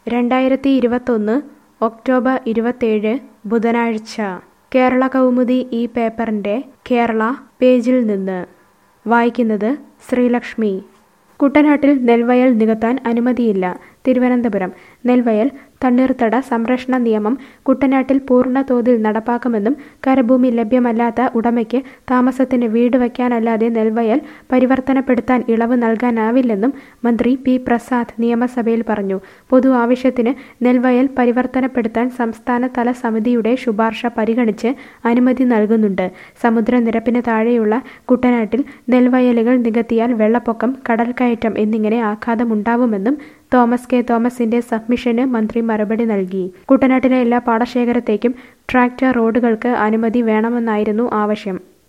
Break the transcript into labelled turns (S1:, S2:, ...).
S1: രണ്ടായിരത്തി ഇരുപത്തൊന്ന് ഒക്ടോബർ ഇരുപത്തേഴ് ബുധനാഴ്ച കേരള കൗമുദി ഈ പേപ്പറിൻ്റെ കേരള പേജിൽ നിന്ന് വായിക്കുന്നത് ശ്രീലക്ഷ്മി കുട്ടനാട്ടിൽ നെൽവയൽ നികത്താൻ അനുമതിയില്ല തിരുവനന്തപുരം നെൽവയൽ തണ്ണീർത്തട സംരക്ഷണ നിയമം കുട്ടനാട്ടിൽ പൂർണ്ണ തോതിൽ നടപ്പാക്കുമെന്നും കരഭൂമി ലഭ്യമല്ലാത്ത ഉടമയ്ക്ക് താമസത്തിന് വീട് വയ്ക്കാനല്ലാതെ നെൽവയൽ പരിവർത്തനപ്പെടുത്താൻ ഇളവ് നൽകാനാവില്ലെന്നും മന്ത്രി പി പ്രസാദ് നിയമസഭയിൽ പറഞ്ഞു പൊതു ആവശ്യത്തിന് നെൽവയൽ പരിവർത്തനപ്പെടുത്താൻ സംസ്ഥാന തല സമിതിയുടെ ശുപാർശ പരിഗണിച്ച് അനുമതി നൽകുന്നുണ്ട് സമുദ്രനിരപ്പിന് താഴെയുള്ള കുട്ടനാട്ടിൽ നെൽവയലുകൾ നികത്തിയാൽ വെള്ളപ്പൊക്കം കടൽക്കയറ്റം എന്നിങ്ങനെ ആഘാതമുണ്ടാവുമെന്നും തോമസ് കെ തോമസിന്റെ സബ്മിഷന് മന്ത്രി മറുപടി നൽകി കുട്ടനാട്ടിലെ എല്ലാ പാടശേഖരത്തേക്കും ട്രാക്ടർ റോഡുകൾക്ക് അനുമതി വേണമെന്നായിരുന്നു ആവശ്യം